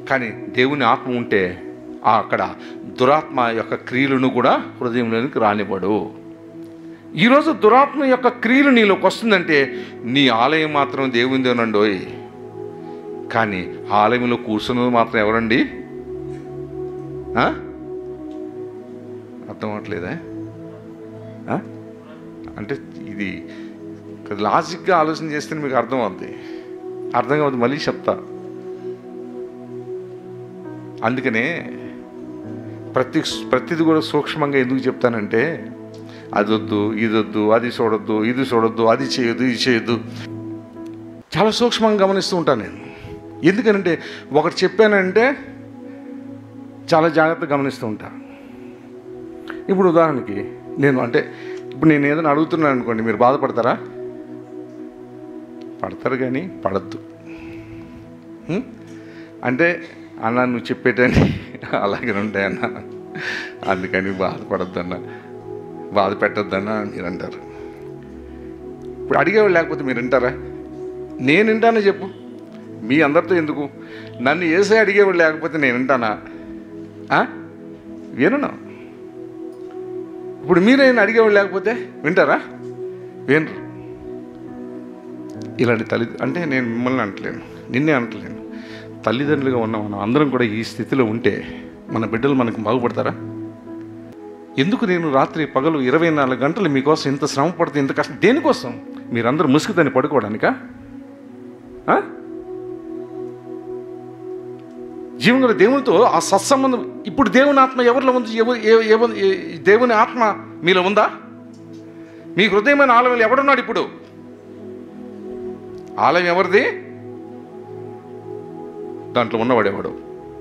కానీ దేవుని ఆత్మ ఉంటే ఆ అక్కడ దురాత్మ యొక్క క్రియలను కూడా హృదయంలోనికి రానివ్వడు ఈరోజు దురాత్మ యొక్క క్రియలు నీలోకి వస్తుందంటే నీ ఆలయం మాత్రం దేవునిదేనండోయ్ కానీ ఆలయంలో కూర్చున్నది మాత్రం ఎవరండి ఆ? అర్థం అవ్వట్లేదా ఆ? అంటే ఇది లాజిక్గా ఆలోచన చేస్తే మీకు అర్థం అవుద్ది అర్థం కావద్దు మళ్ళీ చెప్తా అందుకనే ప్రతి ప్రతిది కూడా సూక్ష్మంగా ఎందుకు చెప్తానంటే అది వద్దు ఇది వద్దు అది చూడొద్దు ఇది చూడొద్దు అది చేయొద్దు ఇది చేయొద్దు చాలా సూక్ష్మంగా గమనిస్తూ ఉంటాను నేను ఎందుకనంటే ఒకటి చెప్పానంటే చాలా జాగ్రత్తగా గమనిస్తూ ఉంటా ఇప్పుడు ఉదాహరణకి నేను అంటే ఇప్పుడు నేను ఏదైనా అడుగుతున్నాను అనుకోండి మీరు బాధపడతారా పడతారు కానీ పడద్దు ఉం? అంటే అన్న నువ్వు చెప్పేటని అలాగే ఉంటాయి అన్న అందుకని బాధపడద్దన్న బాధ పెట్టద్దన్న అని మీరు అంటారు ఇప్పుడు అడిగేవాళ్ళు లేకపోతే మీరు వింటారా నేను వింటానని చెప్పు మీ అందరితో ఎందుకు నన్ను ఏసే అడిగేవాళ్ళు లేకపోతే నేను వింటానా ఆ? వినను ఇప్పుడు మీరైనా అడిగేవాళ్ళు లేకపోతే వింటారా వినరు ఇలాంటి తల్లి అంటే నేను మిమ్మల్ని అంటలేను నిన్నే అంటలేను తల్లిదండ్రులుగా ఉన్న మనం అందరం కూడా ఈ స్థితిలో ఉంటే మన బిడ్డలు మనకు బాగుపడతారా ఎందుకు నేను రాత్రి పగలు ఇరవై నాలుగు గంటలు మీకోసం ఇంత శ్రమ పడితే ఇంత కష్టం దేనికోసం మీరందరూ ముసుగుతని పడుకోవడానికా ఆ? జీవంగల దేవునితో ఆ సత్సంబంధం ఇప్పుడు దేవుని ఆత్మ ఎవరిలో ఉంది ఎవరు ఏ- ఎవ- ఏ- దేవుని ఆత్మ మీలో ఉందా మీ హృదయమైన ఆలయంలో ఎవడున్నాడు ఇప్పుడు ఆలయం ఎవరిది దాంట్లో ఉన్నవాడు ఎవడు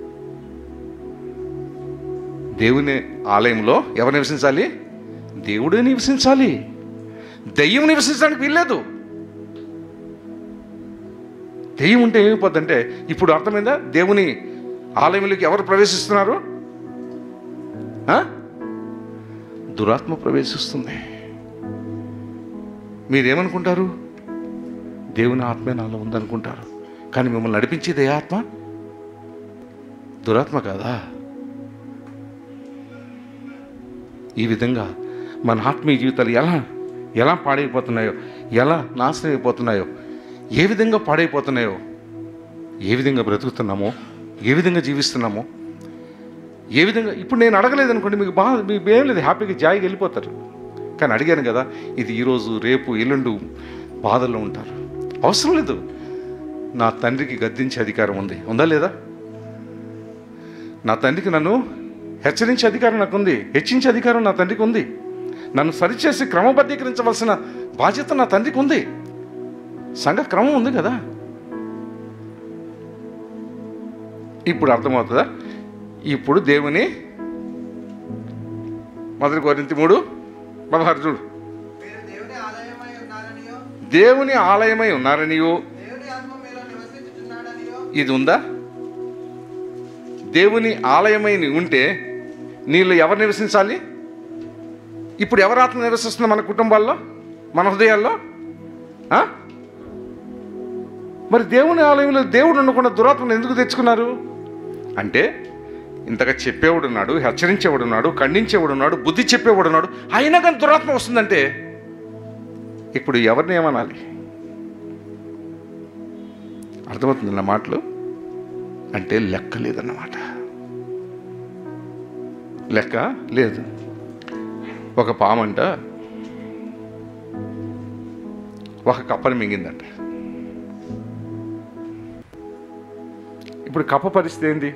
దేవుని ఆలయంలో ఎవరు నివసించాలి దేవుడే నివసించాలి దెయ్యం నివసించడానికి వీల్లేదు దెయ్యం ఉంటే ఏమైపోద్దంటే ఇప్పుడు అర్థమైందా దేవుని ఆలయంలోకి ఎవరు ప్రవేశిస్తున్నారు ఆ? దురాత్మ ప్రవేశిస్తుంది మీరేమనుకుంటారు దేవుని ఆత్మే నాలో ఉందనుకుంటారు కానీ మిమ్మల్ని నడిపించేది ఏ ఆత్మ దురాత్మ కాదా ఈ విధంగా మన ఆత్మీయ జీవితాలు ఎలా ఎలా పాడైపోతున్నాయో ఎలా నాశనం అయిపోతున్నాయో ఏ విధంగా పాడైపోతున్నాయో ఏ విధంగా బ్రతుకుతున్నామో ఏ విధంగా జీవిస్తున్నామో ఏ విధంగా ఇప్పుడు నేను అడగలేదు అనుకోండి మీకు బాగా మీకు ఏం లేదు హ్యాపీగా జాయిగా వెళ్ళిపోతారు కానీ అడిగాను కదా ఇది ఈరోజు రేపు ఎల్లుండు బాధల్లో ఉంటారు అవసరం లేదు నా తండ్రికి గద్దించే అధికారం ఉంది ఉందా లేదా నా తండ్రికి నన్ను హెచ్చరించే అధికారం నాకు ఉంది హెచ్చించే అధికారం నా తండ్రికి ఉంది నన్ను సరిచేసి క్రమబద్ధీకరించవలసిన బాధ్యత నా తండ్రికి ఉంది సంఘ క్రమం ఉంది కదా ఇప్పుడు అర్థమవుతుందా ఇప్పుడు దేవుని మొదటి కోరింతి మూడు పదహారు చూడు మీరు దేవుని ఆలయమై ఉన్నారనియో దేవుని ఆలయమై ఉన్నారనియో దేవుని ఆత్మ మీలో నివసించుచున్నాడనియో ఇది ఉందా దేవుని ఆలయమై నీ ఉంటే నీళ్ళు ఎవరు నివసించాలి ఇప్పుడు ఎవరు ఆత్మ నివసిస్తుంది మన కుటుంబాల్లో మన హృదయాల్లో ఆ? మరి దేవుని ఆలయంలో దేవుడు ఉండకుండా దురాత్మను ఎందుకు తెచ్చుకున్నారు అంటే ఇంతగా చెప్పేవాడున్నాడు హెచ్చరించేవాడున్నాడు ఖండించేవాడున్నాడు బుద్ధి చెప్పేవాడున్నాడు అయినా కానీ దురాత్మ వస్తుందంటే ఇప్పుడు ఎవరిని ఏమనాలి అర్థమవుతుంది నా మాటలు అంటే లెక్క లేదన్నమాట లెక్క లేదు ఒక పామంట ఒక కప్పని మింగిందంట ఇప్పుడు కప్ప పరిస్థితి ఏంటి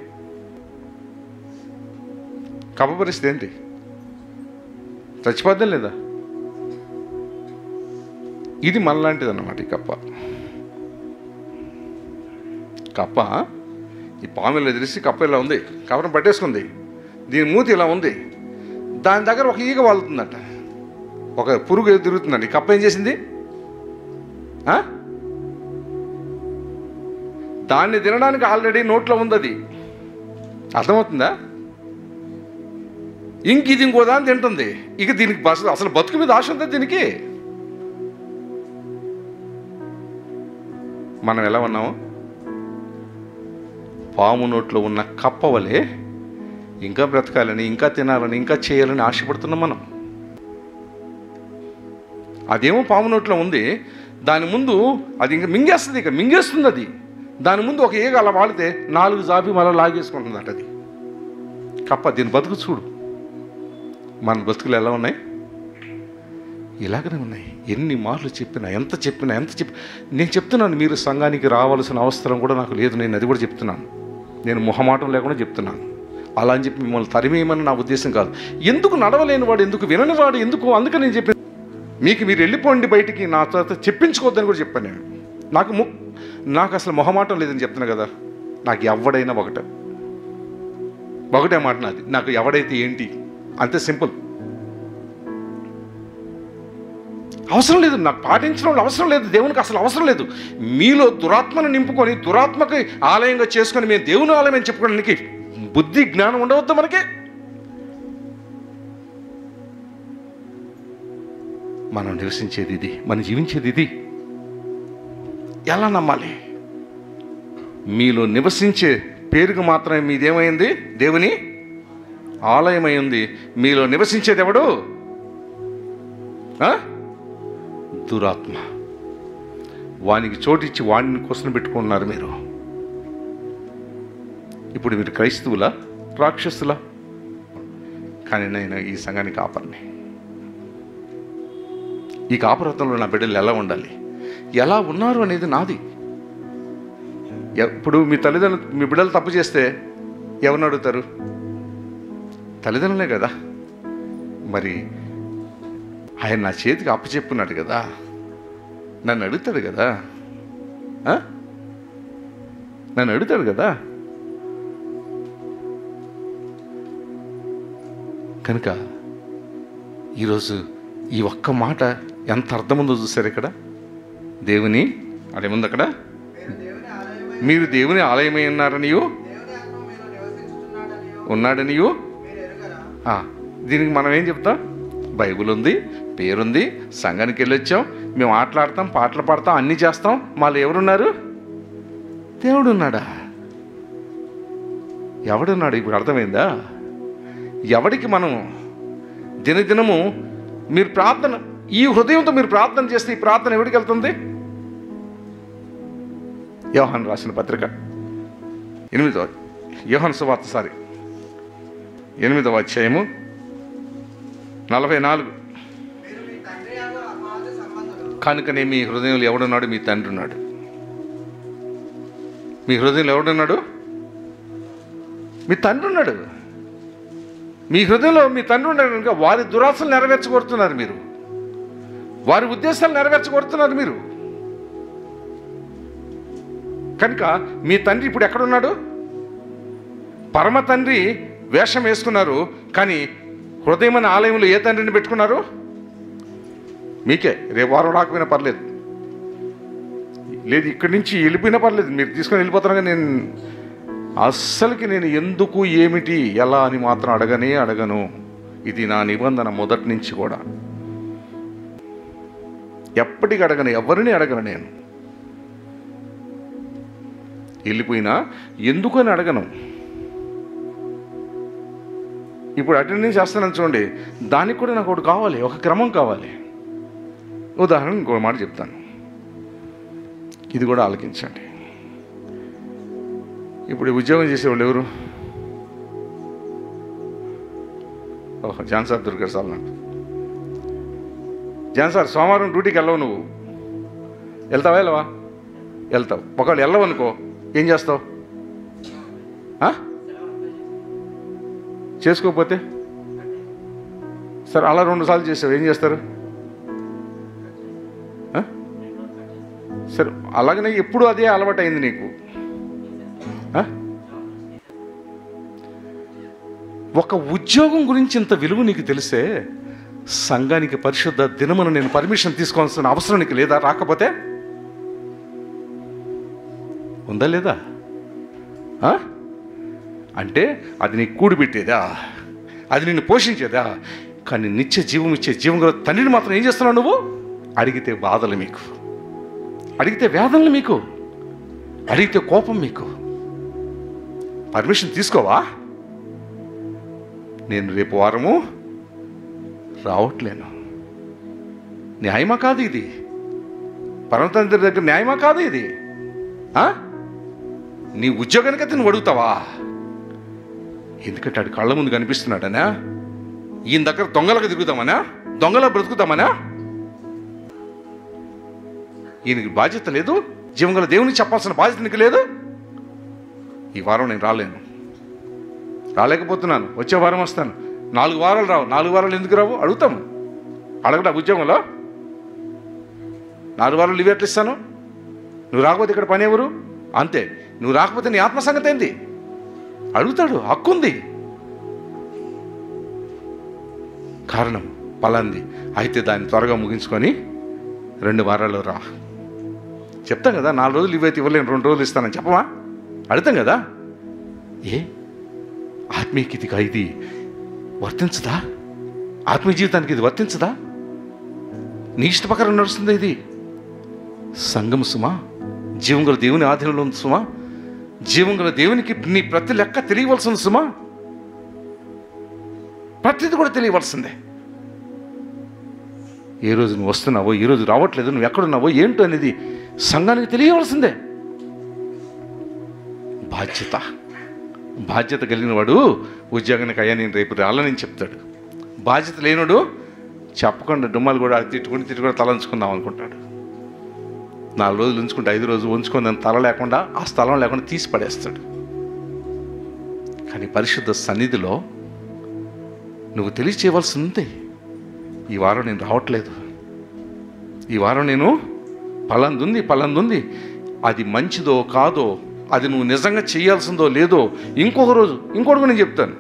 కప్ప పరిస్థితి ఏంటి చచ్చిపోద్దాం లేదా ఇది మనలాంటిది అన్నమాట ఈ కప్ప కప్ప ఈ పాము ఇలా తెలిసి కప్ప ఇలా ఉంది కప్పను పట్టేసుకుంది దీని మూతి ఇలా ఉంది దాని దగ్గర ఒక ఈగ వాలుతుందట ఒక పురుగు ఏదో తిరుగుతుందండి ఈ కప్ప ఏం చేసింది ఆ? దాన్ని తినడానికి ఆల్రెడీ నోట్లో ఉంది అది అర్థమవుతుందా ఇంక ఇది ఇంకో దాన్ని తింటుంది ఇక దీనికి బస్ అసలు బతుకు మీద ఆశ ఉందా దీనికి మనం ఎలా ఉన్నాము పాము నోట్లో ఉన్న కప్ప వలె ఇంకా బ్రతకాలని ఇంకా తినాలని ఇంకా చేయాలని ఆశపడుతున్నాం మనం అదేమో పాము నోట్లో ఉంది దాని ముందు అది ఇంకా మింగేస్తుంది ఇక మింగేస్తుంది అది దాని ముందు ఒక ఏగ అలా వాడితే నాలుగు జాబి మళ్ళీ లాగేసుకుంటుంది అట అది కప్ప దీని బతుకు చూడు మన బతుకులు ఎలా ఉన్నాయి ఇలాగనే ఉన్నాయి ఎన్ని మార్లు చెప్పినా ఎంత చెప్పినా ఎంత చెప్పి నేను చెప్తున్నాను మీరు సంఘానికి రావాల్సిన అవసరం కూడా నాకు లేదు నేను అది కూడా చెప్తున్నాను నేను మొహమాటం లేకుండా చెప్తున్నాను అలా అని చెప్పి మిమ్మల్ని తరిమేయమని నా ఉద్దేశం కాదు ఎందుకు నడవలేని వాడు ఎందుకు వినని వాడు ఎందుకు అందుకని నేను చెప్పాను మీకు మీరు వెళ్ళిపోండి బయటికి నా తర్వాత చెప్పించుకోవద్దని కూడా చెప్పాను నేను నాకు ము నాకు అసలు మొహమాటం లేదని చెప్తున్నా కదా నాకు ఎవడైనా ఒకటే ఒకటే మాట నాది నాకు ఎవడైతే ఏంటి అంతే సింపుల్ అవసరం లేదు నాకు పాటించడం అవసరం లేదు దేవునికి అసలు అవసరం లేదు మీలో దురాత్మను నింపుకొని దురాత్మకి ఆలయంగా చేసుకొని మేము దేవుని ఆలయం అని చెప్పుకోవడానికి బుద్ధి జ్ఞానం ఉండవద్దు మనకి మనం నివసించేది ఇది మనం జీవించేది ఇది ఎలా నమ్మాలి మీలో నివసించే పేరుకు మాత్రమే మీదేమైంది దేవుని ఆలయమైంది మీలో నివసించేది ఎవడు ఆ? దురాత్మ వానికి చోటిచ్చి వాడిని కోసం పెట్టుకున్నారు మీరు ఇప్పుడు మీరు క్రైస్తవులా రాక్షసులా కానీ నేను ఈ సంఘానికి కాపర్ని ఈ కాపురత్వంలో నా బిడ్డలు ఎలా ఉండాలి ఎలా ఉన్నారు అనేది నాది ఇప్పుడు మీ తల్లిదండ్రులు మీ బిడ్డలు తప్పు చేస్తే ఎవరిని అడుగుతారు తల్లిదండ్రులే కదా మరి ఆయన నా చేతికి అప్పచెప్పున్నాడు కదా నన్ను అడుగుతాడు కదా ఆ? నన్ను అడుగుతాడు కదా కనుక ఈరోజు ఈ ఒక్క మాట ఎంత అర్థముందో చూసారు ఇక్కడ దేవుని అదేముంది అక్కడ మీరు దేవుని ఆలయమై మీరు దేవుని ఆలయమై ఉన్నారనియు దేవుని ఆత్మ మీలో నివసించుచున్నాడనియు ఉన్నాడనియు మీరు ఎరుగరా ఆ, దీనికి మనం ఏం చెప్తాం బైబిల్ ఉంది పేరుంది సంఘానికి వెళ్ళొచ్చాం మేము ఆటలాడతాం పాటలు పాడతాం అన్నీ చేస్తాం మళ్ళీ ఎవరున్నారు దేవుడు ఉన్నాడా ఎవడున్నాడు ఇప్పుడు అర్థమైందా ఎవడికి మనం దినదినము మీరు ప్రార్థన ఈ హృదయంతో మీరు ప్రార్థన చేస్తే ఈ ప్రార్థన ఎవడికి వెళ్తుంది యోహాన్ రాసిన పత్రిక ఎనిమిదో యోహాన్ సువార్త సారీ ఎనిమిదవ అధ్యాయము నలభై నాలుగు మీరు మీ తండ్రి యాగ అపాద సంబంధులు కనుకనే మీ హృదయంలో ఎవడున్నాడు మీ తండ్రి ఉన్నాడు మీ హృదయంలో ఎవడున్నాడు మీ తండ్రి ఉన్నాడు మీ హృదయంలో మీ తండ్రి ఉన్నాడు కనుక వారి దురాశలు నెరవేర్చగొడుతున్నారు మీరు వారి ఉద్దేశాలు నెరవేర్చగొడుతున్నారు మీరు కనుక మీ తండ్రి ఇప్పుడు ఎక్కడున్నాడు పరమ తండ్రి వేషం వేసుకున్నారు కానీ హృదయమైన ఆలయంలో ఏ తండ్రిని పెట్టుకున్నారు మీకే రేపు వారం రాకపోయినా పర్లేదు లేదు ఇక్కడి నుంచి వెళ్ళిపోయినా పర్లేదు మీరు తీసుకొని వెళ్ళిపోతారు కానీ నేను అస్సలకి నేను ఎందుకు ఏమిటి ఎలా అని మాత్రం అడగనే అడగను ఇది నా నిబంధన మొదటి నుంచి కూడా ఎప్పటికి అడగను ఎవరిని అడగను నేను వెళ్ళిపోయినా ఎందుకు అని అడగను ఇప్పుడు అటెండెన్స్ చేస్తానని చూడండి దానికి కూడా నాకు ఒకటి కావాలి ఒక క్రమం కావాలి ఉదాహరణ ఇంకో మాట చెప్తాను ఇది కూడా ఆలకించండి ఇప్పుడు ఈ ఉద్యోగం చేసేవాళ్ళు ఎవరు ఓహో జాన్ సార్ దొరికారు సార్ నాకు జాన్ సార్ సోమవారం డ్యూటీకి వెళ్ళవు నువ్వు వెళ్తావా వెళ్ళవా వెళ్తావు ఒకవేళ వెళ్ళవు అనుకో ఏం చేస్తావు ఆ? చేసుకోకపోతే సరే అలా రెండు సార్లు చేసావు ఏం చేస్తారు ఆ? సరే అలాగనే ఎప్పుడు అదే అలవాటు అయింది నీకు ఆ? ఒక ఉద్యోగం గురించి ఇంత విలువ నీకు తెలిసే సంఘానికి పరిశుద్ధ దినమున నేను పర్మిషన్ తీసుకోవాల్సిన అవసరం నీకు లేదా రాకపోతే ఉందా లేదా ఆ? అంటే అది నీకు కూడిపెట్టేదా అది నిన్ను పోషించేదా కానీ నిత్య జీవం ఇచ్చే జీవం గల తండ్రిని మాత్రం ఏం చేస్తున్నావు నువ్వు అడిగితే బాధలు మీకు అడిగితే వేదనలు మీకు అడిగితే కోపం మీకు పర్మిషన్ తీసుకోవా నేను రేపు వారము రావట్లేను న్యాయమా కాదు ఇది పరమతండ్రి దగ్గర న్యాయమా కాదు ఇది ఆ? నీ ఉద్యోగానికైతే నువ్వు అడుగుతావా ఎందుకంటే ఆడి కళ్ళ ముందు కనిపిస్తున్నాడనా ఈయన దగ్గర దొంగలకు తిరుగుతామనా దొంగలా బ్రతుకుతామనా ఈయనకి బాధ్యత లేదు జీవంగల దేవునికి చెప్పాల్సిన బాధ్యత నీకు లేదు ఈ వారం నేను రాలేను రాలేకపోతున్నాను వచ్చే వారం వస్తాను నాలుగు వారాలు రావు నాలుగు వారాలు ఎందుకు రావు అడుగుతాము అడగడా ఉద్యోగంలో నాలుగు వారాలు లీవ్ ఎట్లా ఇస్తాను నువ్వు రాకపోతే ఇక్కడ పని ఎవరు అంతే నువ్వు రాకపోతే నీ ఆత్మ సంగతి ఏంది అడుగుతాడు హక్కు ఉంది కారణం పలాంది అయితే దాన్ని త్వరగా ముగించుకొని రెండు వారాలు రా చెప్తాం కదా నాలుగు రోజులు లీవ్ అయితే ఇవ్వలేను రెండు రోజులు ఇస్తానని చెప్పమా అడుగుతాం కదా ఏ ఆత్మీయకి ఇది ఇది వర్తించదా ఆత్మీయ జీవితానికి ఇది వర్తించదా నీ ఇష్ట ప్రకారం నడుస్తుంది ఇది సంగము సుమా జీవం గల దేవుని ఆధీనంలో ఉంది సుమా జీవం గల దేవునికి నీ ప్రతి లెక్క తెలియవలసింది సుమా ప్రతిది కూడా తెలియవలసిందే ఏ రోజు నువ్వు వస్తున్నావో ఏ రోజు రావట్లేదు నువ్వు ఎక్కడున్నావో ఏంటో అనేది సంఘానికి తెలియవలసిందే బాధ్యత బాధ్యత కలిగిన వాడు ఉద్యోగానికి అయ్యా నేను రేపు రాలని చెప్తాడు బాధ్యత లేనోడు చెప్పకుండా డుమ్మాలు కూడా తిట్టుకుని తిట్టుకుని తల ఉంచుకుందాం అనుకుంటాడు నాలుగు రోజులు ఉంచుకుంటే ఐదు రోజులు ఉంచుకొని దాని తల లేకుండా ఆ స్థలం లేకుండా తీసి పడేస్తాడు కానీ పరిశుద్ధ సన్నిధిలో నువ్వు తెలియచేయవలసి ఉంది ఈ వారం నేను రావట్లేదు ఈ వారం నేను పలాందుంది పలాందుంది అది మంచిదో కాదో అది నువ్వు నిజంగా చేయాల్సిందో లేదో ఇంకొక రోజు ఇంకోటి కూడా నేను చెప్తాను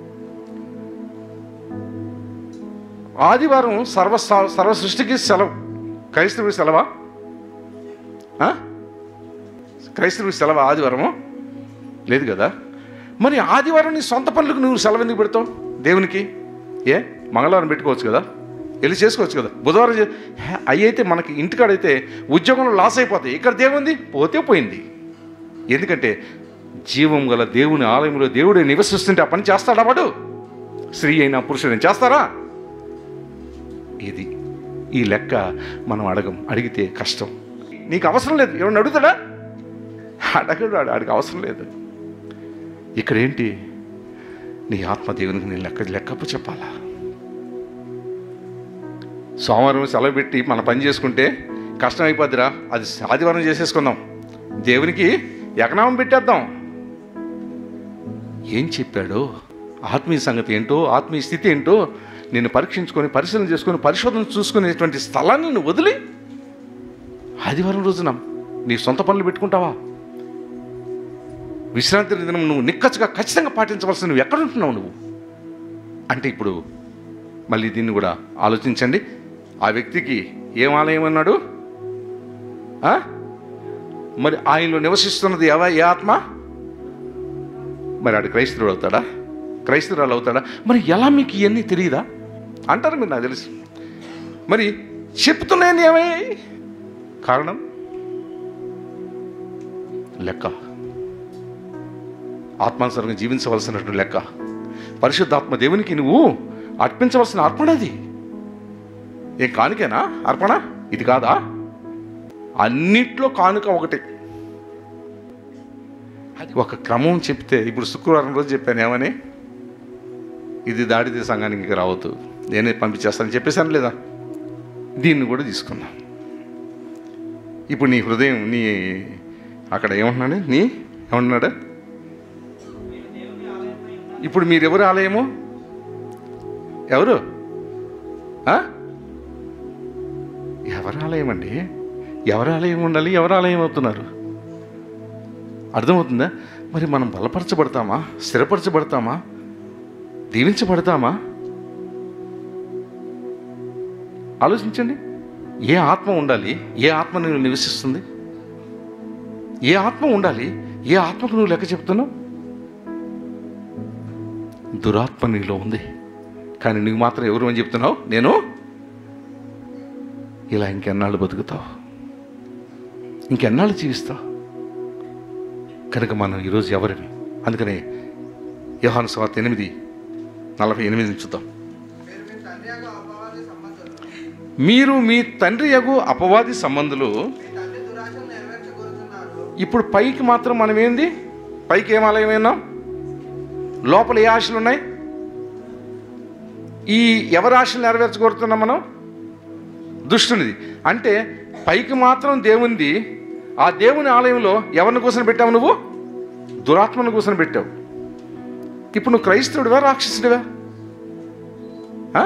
ఆదివారం సర్వ సర్వ సృష్టికి సెలవు క్రైస్తవుడి సెలవా ఆ? క్రైస్తవుడి సెలవా ఆదివారము లేదు కదా మరి ఆదివారం నీ సొంత పనులకు నువ్వు సెలవు ఎందుకు పెడతావు దేవునికి ఏ మంగళవారం పెట్టుకోవచ్చు కదా వెళ్ళి చేసుకోవచ్చు కదా బుధవారం చే- హే, అవి అయితే మనకి ఇంటికాడైతే ఉద్యోగంలో లాస్ అయిపోతాయి ఇక్కడ దేవుంది పోతే పోయింది ఎందుకంటే జీవం గల దేవుని ఆలయంలో దేవుడే నివసిస్తుంటే ఆ పని చేస్తాడా వాడు స్త్రీ అయినా పురుషుడైనా చేస్తారా ఇది ఈ లెక్క మనం అడగం అడిగితే కష్టం నీకు అవసరం లేదు ఎవరిని అడుగుతాడా అడగడు వాడు ఆడికి అవసరం లేదు ఇక్కడ ఏంటి నీ ఆత్మ దేవునికి నీ లెక్క లెక్కప్పు చెప్పాలా సోమవారం సెలవు పెట్టి మన పని చేసుకుంటే కష్టం అయిపోద్దిరా అది ఆదివారం చేసేసుకుందాం దేవునికి ఎకనామం పెట్టేద్దాం ఏం చెప్పాడో ఆత్మీయ సంగతి ఏంటో ఆత్మీయ స్థితి ఏంటో నిన్ను పరీక్షించుకొని పరిశీలన చేసుకొని పరిశోధన చూసుకునేటువంటి స్థలాన్ని నువ్వు వదిలి ఆదివారం రోజున నీ సొంత పనులు పెట్టుకుంటావా విశ్రాంతి దినం నువ్వు నిక్కచ్చుగా ఖచ్చితంగా పాటించవలసిన నువ్వు ఎక్కడ ఉంటున్నావు నువ్వు అంటే ఇప్పుడు మళ్ళీ దీన్ని కూడా ఆలోచించండి ఆ వ్యక్తికి ఏం ఆలయం అన్నాడు ఆ? మరి ఆయనలో నివసిస్తున్నది ఎవ ఏ ఆత్మ మరి ఆడు క్రైస్తవుడు అవుతాడా క్రైస్తవురాలు అవుతాడా మరి ఎలా మీకు ఇవన్నీ తెలియదా అంటారు మీరు నాకు తెలుసు మరి చెప్తున్నాయని ఏమై కారణం లెక్క ఆత్మానుసారంగా జీవించవలసినటువంటి లెక్క పరిశుద్ధాత్మ దేవునికి నువ్వు అర్పించవలసిన అర్పణ అది ఏం కానుకేనా అర్పణ ఇది కాదా అన్నిట్లో కానుక ఒకటి అది ఒక క్రమం చెప్తే ఇప్పుడు శుక్రవారం రోజు చెప్పాను ఏమని ఇది దాడితే సంఘానికి ఇంకా రావద్దు నేనే పంపించేస్తానని చెప్పేశాను లేదా దీన్ని కూడా తీసుకున్నాం ఇప్పుడు నీ హృదయం నీ అక్కడ ఏమంటున్నాడు నీ ఏమంటున్నాడు ఇప్పుడు మీరెవరు ఆలయము ఎవరు ఆ? ఎవరి ఆలయం అండి ఎవరి ఆలయం ఉండాలి ఎవరి ఆలయం అవుతున్నారు అర్థమవుతుందా మరి మనం బలపరచబడతామా స్థిరపరచబడతామా దీవించబడతామా ఆలోచించండి ఏ ఆత్మ ఉండాలి ఏ ఆత్మ నువ్వు నివసిస్తుంది ఏ ఆత్మ ఉండాలి ఏ ఆత్మకు నువ్వు లెక్క చెప్తున్నావు దురాత్మ నీలో ఉంది కానీ నువ్వు మాత్రం ఎవరు అని చెప్తున్నావు నేను ఇలా ఇంకెన్నాళ్ళు బతుకుతావు ఇంకెన్నాళ్ళు జీవిస్తావు కనుక మనం ఈరోజు ఎవరివి అందుకనే యోహాను స్వార్థ ఎనిమిది నలభై ఎనిమిది చూద్దాం మీరు మీ తండ్రి యొక్క అపవాది సంబంధులు మీరు మీ తండ్రి యగు అపవాది సంబంధులు మీ తండ్రి దురాశను నెరవేర్చగోరుతున్నారు ఇప్పుడు పైకి మాత్రం మనం ఏంది పైకి ఏం ఆలయం విన్నాం లోపల ఏ ఆశలు ఉన్నాయి ఈ ఎవరి ఆశలు నెరవేర్చగోరుతున్నాం మనం దుష్టునిది అంటే పైకి మాత్రం దేవునిది ఆ దేవుని ఆలయంలో ఎవరిని కూర్చొని పెట్టావు నువ్వు దురాత్మను కూర్చొని పెట్టావు ఇప్పుడు నువ్వు క్రైస్తవుడివా రాక్షసుడివా ఆ?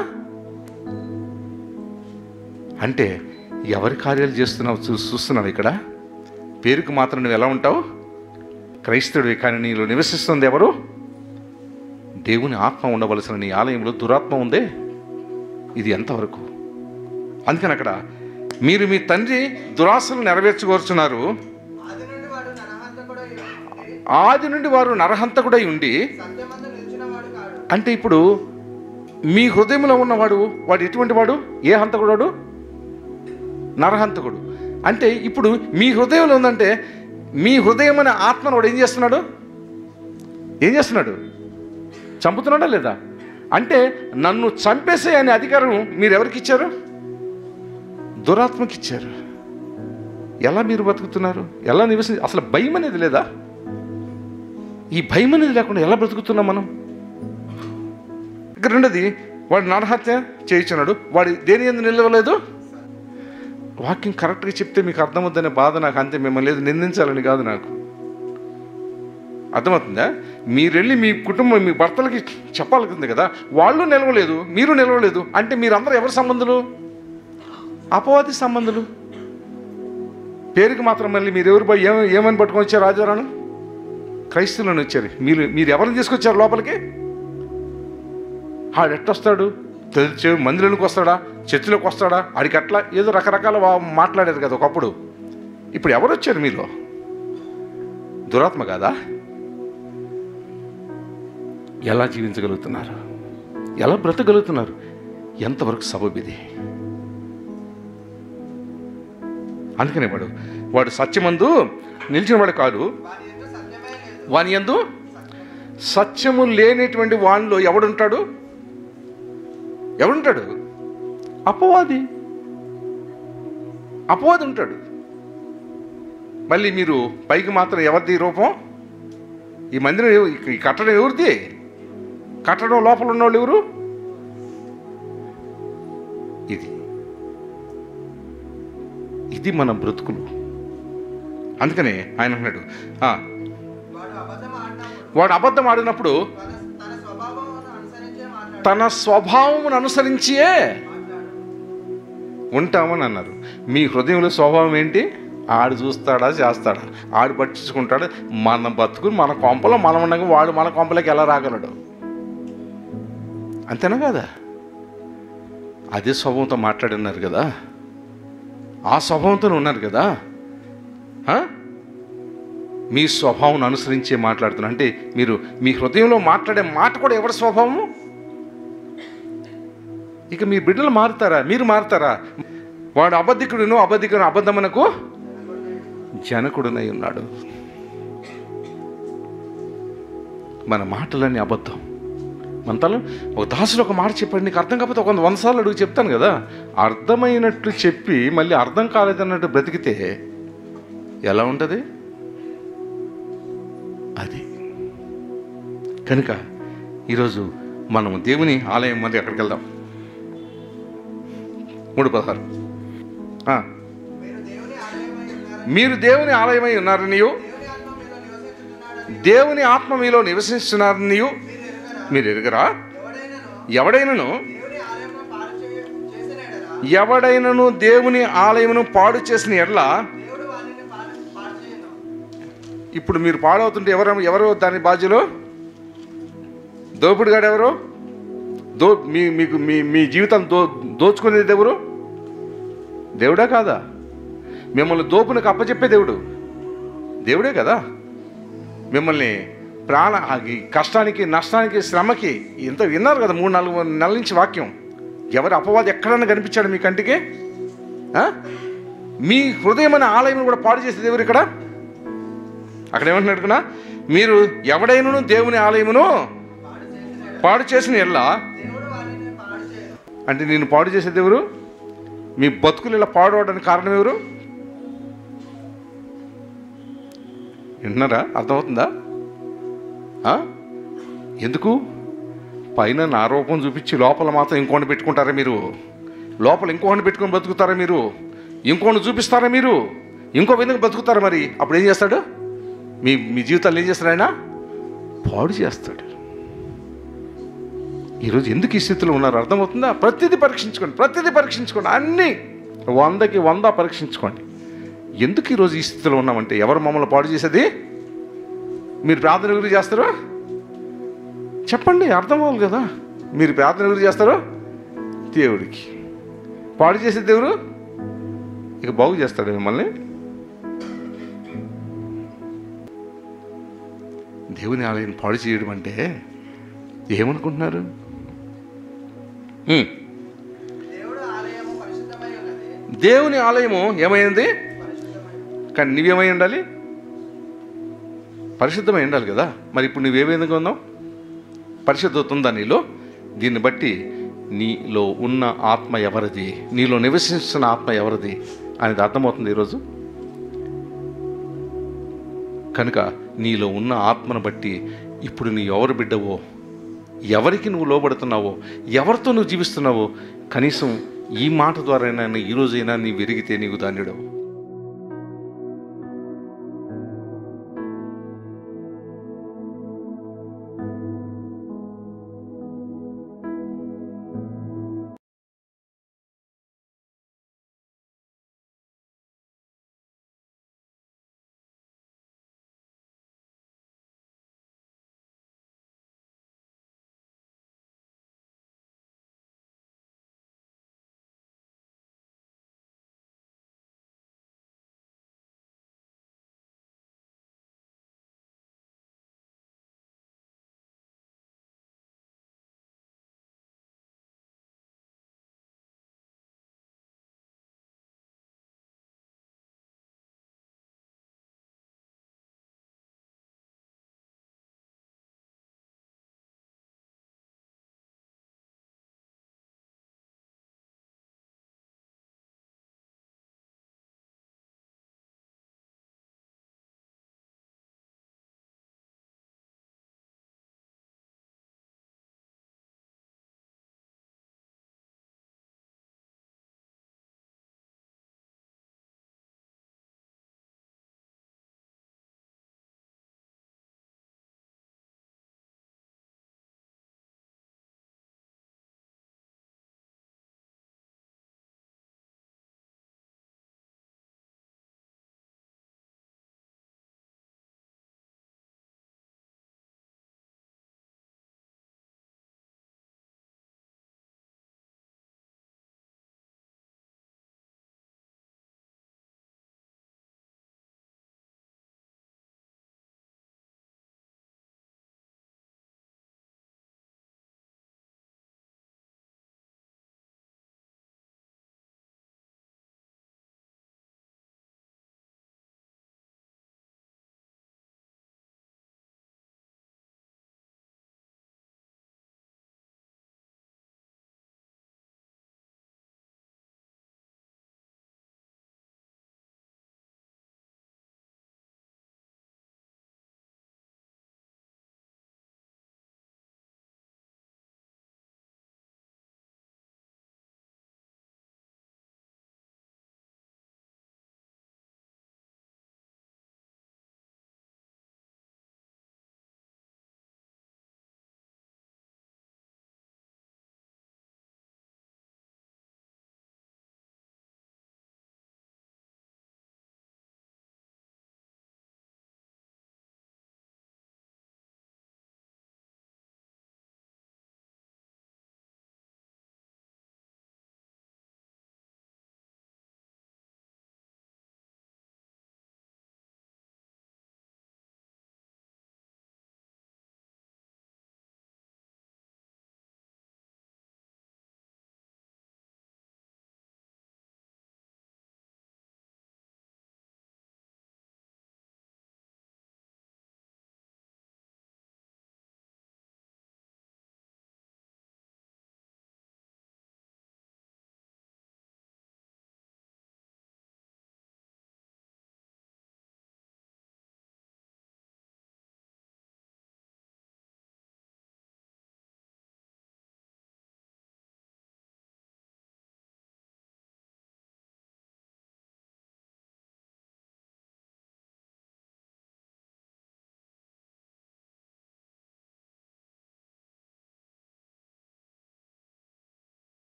అంటే ఎవరి కార్యాలు చేస్తున్నావు చూ చూస్తున్నావు ఇక్కడ పేరుకు మాత్రం నువ్వు ఎలా ఉంటావు క్రైస్తవుడివి కానీ నీలో నివసిస్తుంది ఎవరు దేవుని ఆత్మ ఉండవలసిన నీ ఆలయంలో దురాత్మ ఉందే ఇది ఎంతవరకు అందుకని అక్కడ మీరు మీ తండ్రి దురాశలు నెరవేర్చుకోరుచున్నారు ఆది నుండి వాడు నరహంతకుడై ఉండి ఆది నుండి వారు నరహంతకుడై ఉండి సత్యమందు నిలిచిన వాడు కాడు అంటే ఇప్పుడు మీ హృదయంలో ఉన్నవాడు వాడు ఎటువంటి వాడు ఏ హంతకుడు వాడు? నరహంతకుడు అంటే ఇప్పుడు మీ హృదయంలో ఉందంటే మీ హృదయం అనే ఆత్మను వాడు ఏం చేస్తున్నాడు ఏం చేస్తున్నాడు చంపుతున్నాడా లేదా అంటే నన్ను చంపేసే అనే అధికారం మీరు ఎవరికి ఇచ్చారు దురాత్మకి ఇచ్చారు ఎలా మీరు బతుకుతున్నారు ఎలా నివసి అసలు భయం అనేది లేదా ఈ భయం అనేది లేకుండా ఎలా బ్రతుకుతున్నాం మనం ఇక రెండోది వాడు నరహత్య చేయించున్నాడు వాడు దేని ఎందు నిలవలేదు వాక్యం కరెక్ట్గా చెప్తే మీకు అర్థమవుద్దనే బాధ నాకు అంతే మిమ్మల్ని లేదు నిందించాలని కాదు నాకు అర్థమవుతుందా మీరు వెళ్ళి మీ కుటుంబం మీ భర్తలకి చెప్పాలనుకుంది కదా వాళ్ళు నిలవలేదు మీరు నిలవలేదు అంటే మీరందరూ ఎవరి సంబంధులు అపవాది సంబంధులు పేరుకి మాత్రం మళ్ళీ మీరు ఎవరు పోయి ఏమ ఏమని పట్టుకొని వచ్చారు రాజారాను క్రైస్తవులను వచ్చారు మీరు మీరు ఎవరిని తీసుకొచ్చారు లోపలికి ఆడు ఎట్టొస్తాడు తెలిసే మందిరంలోకి వస్తాడా చర్చిలోకి వస్తాడా ఆడికి అట్లా ఏదో రకరకాల వా- మాట్లాడారు కదా ఒకప్పుడు ఇప్పుడు ఎవరు వచ్చారు మీలో దురాత్మ కాదా ఎలా జీవించగలుగుతున్నారు ఎలా బ్రతకగలుగుతున్నారు ఎంతవరకు సబబు ఇది అందుకనే వాడు వాడు సత్యమందు నిలిచిన వాడు కాదు వాని ఎందు సత్యమే లేదు వాని యందు సత్యము లేనటువంటి వానిలో ఎవడుంటాడు ఎవడుంటాడు అపవాది అపవాది ఉంటాడు మళ్ళీ మీరు పైకి మాత్రం ఎవరిది రూపం ఈ మందిరం ఎవ- ఈ కట్టడం ఎవరిది కట్టడం లోపల ఉన్నవాళ్ళు ఎవరు ఇది ఇది మన బ్రతుకులు అందుకనే ఆయన అన్నాడు "ఆ, వాడు అబద్ధం ఆడినప్పుడు వాడు అబద్ధం ఆడినప్పుడు తన తన స్వభావం అనుసరించే మాట్లాడు తన స్వభావమును అనుసరించియే మాట్లాడు ఉంటామని అన్నారు మీ హృదయంలో స్వభావం ఏంటి ఆడు చూస్తాడా చేస్తాడా ఆడు పట్టించుకుంటాడు మన బతుకుని మన కొంపలో మనం ఉండగా వాడు మన కొంపలోకి ఎలా రాగలడు అంతేనా కదా అదే స్వభావంతో మాట్లాడినారు కదా ఆ స్వభావంతో ఉన్నారు కదా ఆ? మీ స్వభావం అనుసరించే మాట్లాడుతున్నారు అంటే మీరు మీ హృదయంలో మాట్లాడే మాట కూడా ఎవరి స్వభావము ఇక మీ బిడ్డలు మారుతారా మీరు మారుతారా వాడు అబద్ధికుడును అబద్ధికుడు అబద్ధమునకు జనకుడునై ఉన్నాడు మన మాటలన్నీ అబద్ధం మన తల ఒక దాసుడు ఒక మాట చెప్పాడు నీకు అర్థం కాకపోతే ఒక వంద సార్లు అడుగు చెప్తాను కదా అర్థమైనట్లు చెప్పి మళ్ళీ అర్థం కాలేదన్నట్టు బ్రతికితే ఎలా ఉంటుంది అది కనుక ఈరోజు మనము దేవుని ఆలయం మళ్ళీ అక్కడికి వెళ్దాం మూడు పదహారు ఆ, మీరు దేవుని ఆలయమై ఉన్నారని మీరు దేవుని ఆలయమై ఉన్నారు నీవు దేవుని ఆత్మ మీలో నివసించుతున్నాడని దేవుని ఆత్మ మీలో నివసిస్తున్నారు నీవు మీరు ఎరుగరా మీరు ఎరుగరా ఎవడైనను ఎవడైనను దేవుని ఆలయంలో పాడు చేయ- చేసిన ఎడల ఎవడైనను దేవుని ఆలయమును పాడు చేసిన ఎడ్ల దేవుడు వానిని పాడు పాడు చేయను ఇప్పుడు మీరు పాడవుతుంటే ఎవరు ఎవరు దాని బాధ్యులు దోపిడిగాడు ఎవరు దో మీ మీకు మీ మీ జీవితం దో దోచుకునేది ఎవరు దేవుడా కాదా మిమ్మల్ని దోపునికి అప్పచెప్పే దేవుడు దేవుడే కదా మిమ్మల్ని ప్రాణ ఆ ఈ కష్టానికి నష్టానికి శ్రమకి ఇంత విన్నారు కదా మూడు నాలుగు నెలల నుంచి వాక్యం ఎవరి అపవాది ఎక్కడన్నా కనిపించాడు మీ కంటికి ఆ? మీ హృదయం అనే ఆలయం కూడా పాడు చేసేది ఎవరు ఇక్కడ అక్కడ ఏమంటున్నాడు కదా మీరు ఎవడైనను దేవుని ఆలయమును పాడు చేసిన ఎల్లా అంటే నేను పాడు చేసేది ఎవరు మీ బతుకులు ఇలా పాడవడానికి కారణం ఎవరు వింటున్నారా అర్థమవుతుందా ఆ? ఎందుకు పైన నా రూపం చూపించి లోపల మాత్రం ఇంకోటి పెట్టుకుంటారా మీరు లోపల ఇంకోటి పెట్టుకొని బతుకుతారా మీరు ఇంకోటి చూపిస్తారా మీరు ఇంకో విధంగా బతుకుతారా మరి అప్పుడు ఏం చేస్తాడు మీ మీ జీవితాలు ఏం చేస్తాడు ఆయన పాడు చేస్తాడు ఈరోజు ఎందుకు ఈ స్థితిలో ఉన్నారు అర్థమవుతుందా ప్రతిదీ పరీక్షించుకోండి ప్రతిదీ పరీక్షించుకోండి అన్నీ వందకి వంద పరీక్షించుకోండి ఎందుకు ఈరోజు ఈ స్థితిలో ఉన్నామంటే ఎవరు మమ్మల్ని పాడు చేసేది మీరు ప్రార్థన గురి చేస్తారో చెప్పండి అర్థం అవ్వాలి కదా మీరు ప్రార్థన గురి చేస్తారో దేవుడికి పాడు చేసే దేవుడు ఇక బాగు చేస్తాడు మిమ్మల్ని దేవుని ఆలయం పాడు చేయడం అంటే ఏమనుకుంటున్నారు హ్మ్. దేవుడు ఆలయము పరిశుద్ధమై ఉన్నది దేవుని ఆలయము ఏమైంది కానీ నువ్వేమై ఉండాలి పరిశుద్ధమై ఉండాలి కదా మరి ఇప్పుడు నువ్వే విధంగా ఉన్నావు పరిశుద్ధత ఉందా నీలో దీన్ని బట్టి నీలో ఉన్న ఆత్మ ఎవరిది నీలో నివసిస్తున్న ఆత్మ ఎవరిది అనేది అర్థమవుతుంది ఈరోజు కనుక నీలో ఉన్న ఆత్మను బట్టి ఇప్పుడు నీ ఎవరు బిడ్డవో ఎవరికి నువ్వు లోబడుతున్నావో ఎవరితో నువ్వు జీవిస్తున్నావో కనీసం ఈ మాట ద్వారానైనా ఈ రోజైనా నీ విరిగితే నీకు ధాన్యుడవు